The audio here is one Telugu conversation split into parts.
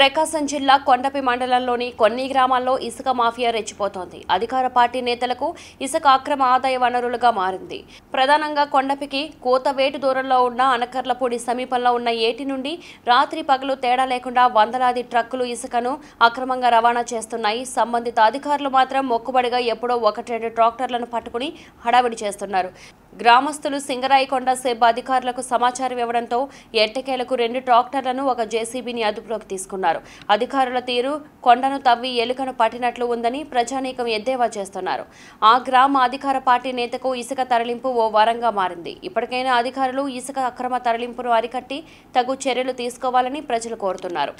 ప్రకాశం జిల్లా కొండపి మండలంలోని కొన్ని గ్రామాల్లో ఇసుక మాఫియా రెచ్చిపోతోంది అధికార పార్టీ నేతలకు ఇసుక అక్రమ ఆదాయ వనరులుగా మారింది ప్రధానంగా కొండపికి కోతవేటు దూరంలో ఉన్న అనకర్లపూడి సమీపంలో ఉన్న ఏటి నుండి రాత్రి పగలు తేడా లేకుండా వందలాది ట్రక్కులు ఇసుకను అక్రమంగా రవాణా చేస్తున్నాయి సంబంధిత అధికారులు మాత్రం మొక్కుబడిగా ఎప్పుడో ఒకటి రెండు ట్రాక్టర్లను పట్టుకుని హడావిడి చేస్తున్నారు గ్రామస్తులు సింగరాయికొండ సెబ్ అధికారులకు సమాచారం ఇవ్వడంతో ఎట్టకేలకు రెండు ట్రాక్టర్లను ఒక జేసీబీని అదుపులోకి తీసుకున్నారు అధికారుల తీరు కొండను తవ్వి ఎలుకను పట్టినట్లు ఉందని ప్రజానీకం ఎద్దేవా చేస్తున్నారు ఆ గ్రామ అధికార పార్టీ నేతకు ఇసుక తరలింపు ఓ వరంగా మారింది ఇప్పటికైనా అధికారులు ఇసుక అక్రమ తరలింపును అరికట్టి తగు చర్యలు తీసుకోవాలని ప్రజలు కోరుతున్నారు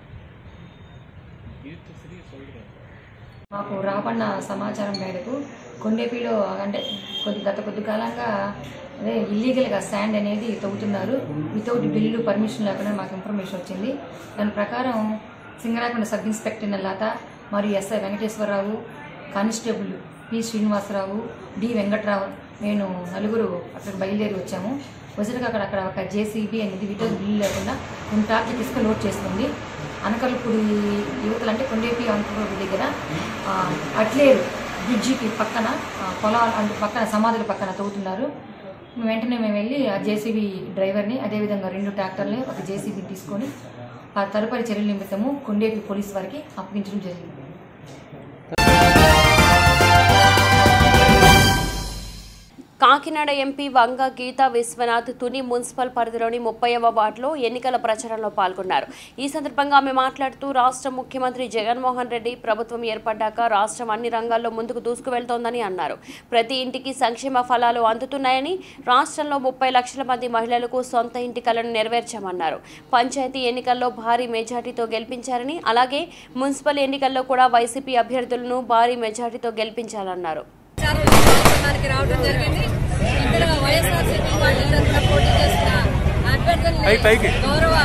మాకు రాబడిన సమాచారం మేరకు కొండేపీలో అంటే కొద్ది గత కొద్ది కాలంగా అదే ఇల్లీగల్గా శాండ్ అనేది తవ్వుతున్నారు వితౌట్ బిల్లు పర్మిషన్ లేకుండా మాకు ఇన్ఫర్మేషన్ వచ్చింది దాని ప్రకారం సింగరాకొండ సబ్ ఇన్స్పెక్టర్ లత మరియు SI Venkateswararao constable P Srinivasarao D Venkatrao నేను నలుగురు అక్కడికి బయలుదేరి వచ్చాము వచ్చాక అక్కడ అక్కడ ఒక జేసీబీ అనేది వితౌట్ బిల్లు లేకుండా కొన్ని టార్కి ఇసుక లోడ్ చేస్తుంది అనకలపూడి యువతలు అంటే కొండేపి అనకలపూడి దగ్గర ఆ, అట్లేరు బ్రిడ్జికి పక్కన ఆ, పొలాలు అంటే పక్కన సమాధుల పక్కన తవ్వుతున్నారు వెంటనే మేము వెళ్ళి ఆ జేసీబీ డ్రైవర్ని అదేవిధంగా రెండు ట్రాక్టర్ని ఒక జేసీబీ తీసుకొని ఆ తదుపరి చర్యల నిమిత్తము కొండేపి పోలీస్ వారికి అప్పగించడం జరిగింది కాకినాడ ఎంపీ వంగ గీతా విశ్వనాథ్ తుని మున్సిపల్ పరిధిలోని ముప్పైవ వార్డులో ఎన్నికల ప్రచారంలో పాల్గొన్నారు ఈ సందర్భంగా ఆమె మాట్లాడుతూ రాష్ట్ర ముఖ్యమంత్రి జగన్మోహన్ రెడ్డి ప్రభుత్వం ఏర్పడ్డాక రాష్ట్రం అన్ని రంగాల్లో ముందుకు దూసుకువెళ్తోందని అన్నారు ప్రతి ఇంటికి సంక్షేమ ఫలాలు అందుతున్నాయని రాష్ట్రంలో ముప్పై లక్షల మంది మహిళలకు సొంత ఇంటి కలను నెరవేర్చామన్నారు పంచాయతీ ఎన్నికల్లో భారీ మెజార్టీతో గెలిపించారని అలాగే మున్సిపల్ ఎన్నికల్లో కూడా వైసీపీ అభ్యర్థులను భారీ మెజార్టీతో గెలిపించాలన్నారు ప్రచారంలో పాల్గొనడానికి రావడం జరిగింది ఇక్కడ వైఎస్ఆర్సీపీ పార్టీ తరఫున పోటీ చేసిన అభ్యర్థుల్ని గౌరవ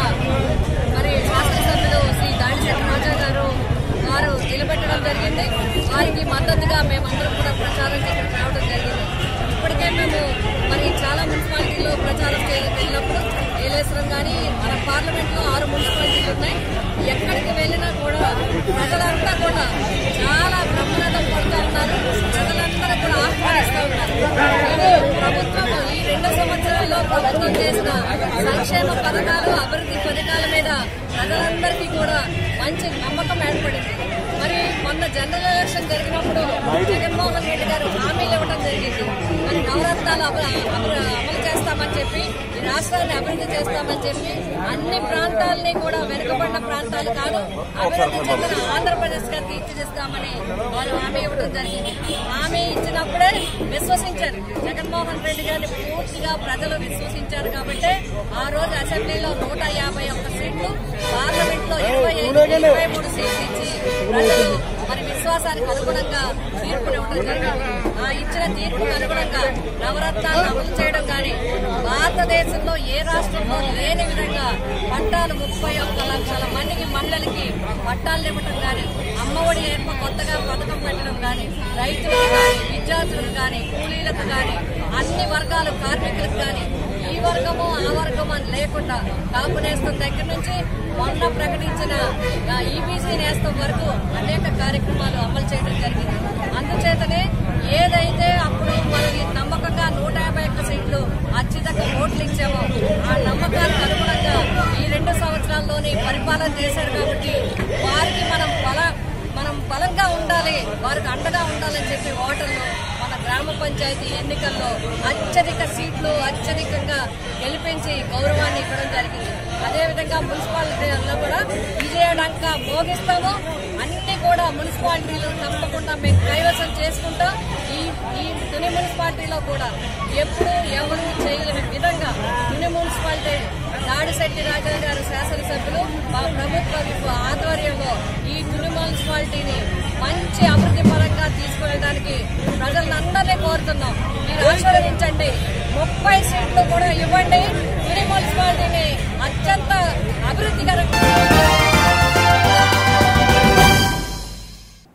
మరి శాసనసభ్యులు శ్రీ దాడిశెట్టి రాజా గారు వారు నిలబెట్టడం జరిగింది వారికి మద్దతుగా మేమందరం కూడా ప్రచారం చేయడానికి రావడం జరిగింది ఇప్పటికే మేము మరి చాలా మున్సిపాలిటీలో ప్రచారం చేయడానికి వెళ్ళినప్పుడు ఏలేశ్వరం కానీ మన పార్లమెంట్ లో ఆరు మున్సిపాలిటీలు ఉన్నాయి ఎక్కడికి వెళ్ళినా కూడా ప్రజలంతా కూడా చాలా బ్రహ్మరథం పడుతూ ఉన్నారు ప్రజలందరూ కూడా ఆహ్వానిస్తూ ఉన్నారు ఇది ప్రభుత్వం ఈ రెండు సంవత్సరాల్లో ప్రభుత్వం చేసిన సంక్షేమ పథకాలు అభివృద్ధి పథకాల మీద ప్రజలందరికీ కూడా మంచి నమ్మకం ఏర్పడింది మరి మొన్న జనరల్ ఎలక్షన్ జరిగినప్పుడు జగన్మోహన్ రెడ్డి గారు హామీలు ఇవ్వడం జరిగింది మరి నవరత్నాలు అమలు అమలు అమలు చేస్తామని చెప్పి ఈ రాష్ట్రాన్ని అభివృద్ధి చేస్తామని చెప్పి అన్ని ప్రాంతాలని కూడా వెనుకబడిన ప్రాంతాలు కాదు అభివృద్ధి చెందిన ఆంధ్రప్రదేశ్ గా తీర్చిదిస్తామని వారు హామీ ఇవ్వడం జరిగింది హామీ ఇచ్చినప్పుడే విశ్వసించారు జగన్మోహన్ రెడ్డి గారిని పూర్తిగా ప్రజలు విశ్వసించారు కాబట్టి ఆ రోజు అసెంబ్లీలో నూట యాభై ఒక్క సీట్లు పార్లమెంట్ లో ఇరవై ఐదు ఇరవై మూడు సీట్లు ఇచ్చి ప్రజలు మరి విశ్వాసానికి అనుగుణంగా తీర్పునివ్వడం జరిగింది ఆ ఇచ్చిన తీర్పుకు అనుగుణంగా నవరత్నాలను అమలు చేయడం కానీ భారతదేశంలో ఏ రాష్ట్రంలో లేని విధంగా పట్టాలు ముప్పై ఒక్క లక్షల మందికి మహిళలకి పట్టాలు ఇవ్వటం కానీ అమ్మఒడి ఏర్ప కొత్తగా పథకం పెట్టడం కానీ రైతులకు కానీ విద్యార్థులకు కానీ కూలీలకు కానీ అన్ని వర్గాలు కార్మికులకు కానీ ఈ వర్గము ఆ వర్గము అని లేకుండా కాపు నేస్తం దగ్గర నుంచి మొన్న ప్రకటించిన ఈబీసీ నేస్తం వరకు అనేక కార్యక్రమాలు అమలు చేయడం జరిగింది అందుచేతనే ఏదైతే అప్పుడు మనకి నమ్మకంగా నూట యాభై ఒక్క సీట్లు అత్యధిక ఓట్లు ఇచ్చామో ఆ నమ్మకానికి అనుగుణంగా ఈ రెండు సంవత్సరాల్లోనే పరిపాలన చేశారు కాబట్టి వారికి మనం బల మనం బలంగా ఉండాలి వారికి అండగా ఉండాలని చెప్పి ఓటర్లు మన గ్రామ పంచాయతీ ఎన్నికల్లో అత్యధిక సీట్లు అత్యధికంగా గెలిపించి గౌరవాన్ని ఇవ్వడం జరిగింది అదేవిధంగా మున్సిపాలిటీల్లో కూడా విజయడంక మోగిస్తాము అన్ని కూడా మున్సిపాలిటీలు తప్పకుండా మేము కైవసం చేసుకుంటాం ఈ ఈ తుని మున్సిపాలిటీలో కూడా ఎప్పుడు ఎవరు చేయలేని విధంగా తుని మున్సిపాలిటీ దాడిశెట్టి రాజా గారు శాసనసభ్యులు మా ప్రభుత్వ విప్ ఆధ్వర్యంలో ఈ తుని మున్సిపాలిటీని మంచి అభివృద్ధి పరంగా తీసుకువెళ్ళడానికి ప్రజలందరినీ కోరుతున్నాం మీరు ఆశీర్వదించండి ముప్పై సీట్లు కూడా ఇవ్వండి తుని మున్సిపాలిటీని అత్యంత అభివృద్ధికరంగా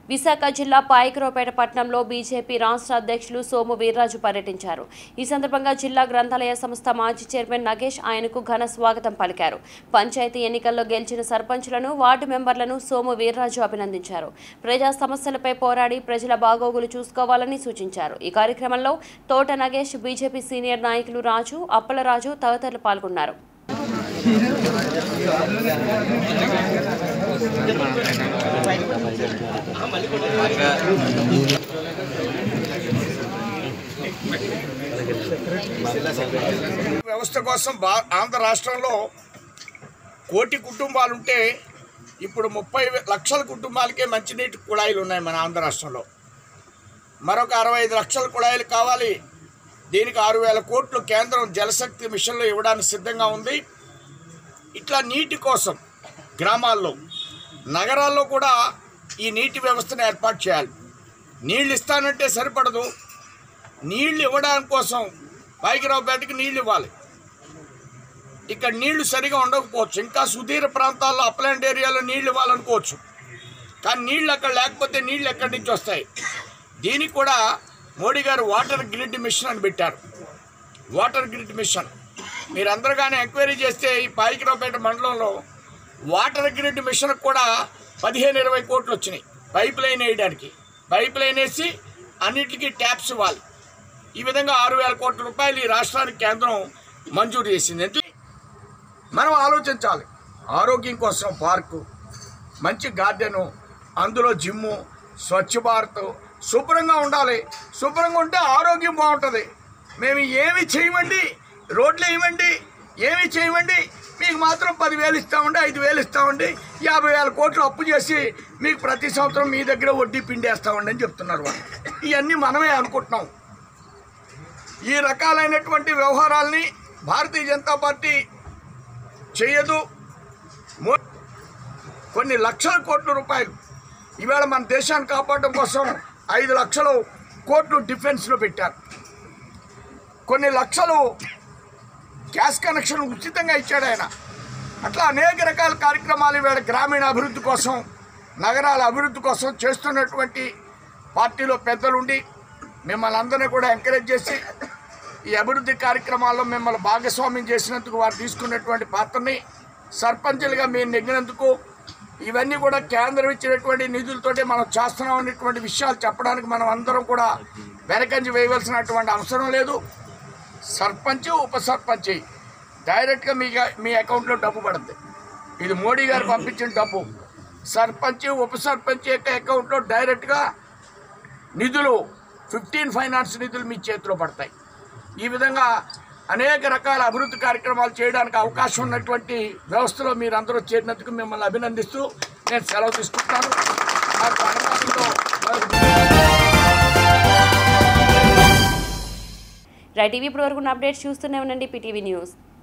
విశాఖ జిల్లా పాయకరావుపేట పట్టణంలో బీజేపీ రాష్ట్ర అధ్యక్షులు సోము వీర్రాజు పర్యటించారు ఈ సందర్భంగా జిల్లా గ్రంథాలయ సంస్థ మాజీ చైర్మన్ నగేష్ ఆయనకు ఘన స్వాగతం పలికారు పంచాయతీ ఎన్నికల్లో గెలిచిన సర్పంచులను వార్డు మెంబర్లను సోము వీర్రాజు అభినందించారు ప్రజా సమస్యలపై పోరాడి ప్రజల బాగోగులు చూసుకోవాలని సూచించారు ఈ కార్యక్రమంలో తోట నగేష్ బీజేపీ సీనియర్ నాయకులు రాజు అప్పలరాజు తదితరులు పాల్గొన్నారు వ్యవస్థ కోసం బా ఆంధ్ర రాష్ట్రంలో కోటి కుటుంబాలు ఉంటే ఇప్పుడు ముప్పై వే- లక్షల కుటుంబాలకే మంచినీటి కుళాయిలు ఉన్నాయి మన ఆంధ్ర రాష్ట్రంలో మరొక అరవై ఐదు లక్షల కుళాయిలు కావాలి దీనికి ఆరు వేల కోట్లు కేంద్రం జలశక్తి మిషన్లో ఇవ్వడానికి సిద్ధంగా ఉంది ఇట్లా నీటి కోసం గ్రామాల్లో నగరాల్లో కూడా ఈ నీటి వ్యవస్థను ఏర్పాటు చేయాలి నీళ్ళు ఇస్తానంటే సరిపడదు నీళ్లు ఇవ్వడానికి కోసం పైకిరావుపేటకి నీళ్లు ఇవ్వాలి ఇక్కడ నీళ్లు సరిగా ఉండకపోవచ్చు ఇంకా సుదీర ప్రాంతాల్లో అప్లాండ్ ఏరియాలో నీళ్లు ఇవ్వాలనుకోవచ్చు కానీ నీళ్లు అక్కడ లేకపోతే నీళ్లు ఎక్కడి నుంచి వస్తాయి దీనికి కూడా మోడీ గారు వాటర్ గ్రిడ్ మిషన్ అని పెట్టారు వాటర్ గ్రిడ్ మిషన్ మీరందరూ కానీ ఎంక్వైరీ చేస్తే ఈ పాయికిరావుపేట మండలంలో వాటర్ గ్రిడ్ మిషన్ కూడా పదిహేను ఇరవై కోట్లు వచ్చినాయి పైప్ లైన్ వేయడానికి పైప్ లైన్ వేసి అన్నిటికీ ట్యాప్స్ ఇవ్వాలి ఈ విధంగా ఆరు వేల కోట్ల రూపాయలు ఈ రాష్ట్రానికి కేంద్రం మంజూరు చేసింది ఎందుకు మనం ఆలోచించాలి ఆరోగ్యం కోసం పార్కు మంచి గార్డెను అందులో జిమ్ము స్వచ్ఛ భారత్ శుభ్రంగా ఉండాలి శుభ్రంగా ఉంటే ఆరోగ్యం బాగుంటుంది మేము ఏమి చేయమండి రోడ్లు వేయమండి ఏమి చేయమండి మీకు మాత్రం పదివేలు ఇస్తామండి ఐదు వేలు ఇస్తామండి యాభై వేల కోట్లు అప్పు చేసి మీకు ప్రతి సంవత్సరం మీ దగ్గర వడ్డీ పిండేస్తామండి అని చెప్తున్నారు వాళ్ళు ఇవన్నీ మనమే అనుకుంటున్నాం ఈ రకాలైనటువంటి వ్యవహారాల్ని భారతీయ జనతా పార్టీ చేయదు మో- కొన్ని లక్షల కోట్ల రూపాయలు ఇవాళ మన దేశాన్ని కాపాడడం కోసం ఐదు లక్షలు కోట్లు డిఫెన్స్లో పెట్టారు కొన్ని లక్షలు గ్యాస్ కనెక్షన్ ఉచితంగా ఇచ్చాడు ఆయన అట్లా అనేక రకాల కార్యక్రమాలు ఇవాళ గ్రామీణ అభివృద్ధి కోసం నగరాల అభివృద్ధి కోసం చేస్తున్నటువంటి పార్టీలో పెద్దలుండి మిమ్మల్ని అందరినీ కూడా ఎంకరేజ్ చేసి ఈ అభివృద్ధి కార్యక్రమాల్లో మిమ్మల్ని భాగస్వామ్యం చేసినందుకు వారు తీసుకున్నటువంటి పాత్రని సర్పంచులుగా మీరు నెగ్గినందుకు ఇవన్నీ కూడా కేంద్రం ఇచ్చినటువంటి నిధులతోటి మనం చేస్తున్నాం అనేటువంటి విషయాలు చెప్పడానికి మనం అందరం కూడా వెనకంజి వేయవలసినటువంటి అవసరం లేదు సర్పంచ్ ఉప సర్పంచ్ డైరెక్ట్గా మీ మీ అకౌంట్లో డబ్బు పడుతుంది ఇది మోడీ గారు పంపించిన డబ్బు సర్పంచ్ ఉప సర్పంచ్ యొక్క అకౌంట్లో డైరెక్ట్గా నిధులు ఫిఫ్టీన్ ఫైనాన్స్ నిధులు మీ చేతిలో పడతాయి ఈ విధంగా అనేక రకాల అభివృద్ధి కార్యక్రమాలు చేయడానికి అవకాశం ఉన్నటువంటి వ్యవస్థలో మీరందరూ చేరినందుకు మిమ్మల్ని అభినందిస్తూ నేను సెలవు తీసుకుంటాను నాకు అనుమానంలో రైట్ ఇవి ఇప్పటి వరకు అప్డేట్స్ చూస్తూనే ఉండండి పీటీవీ న్యూస్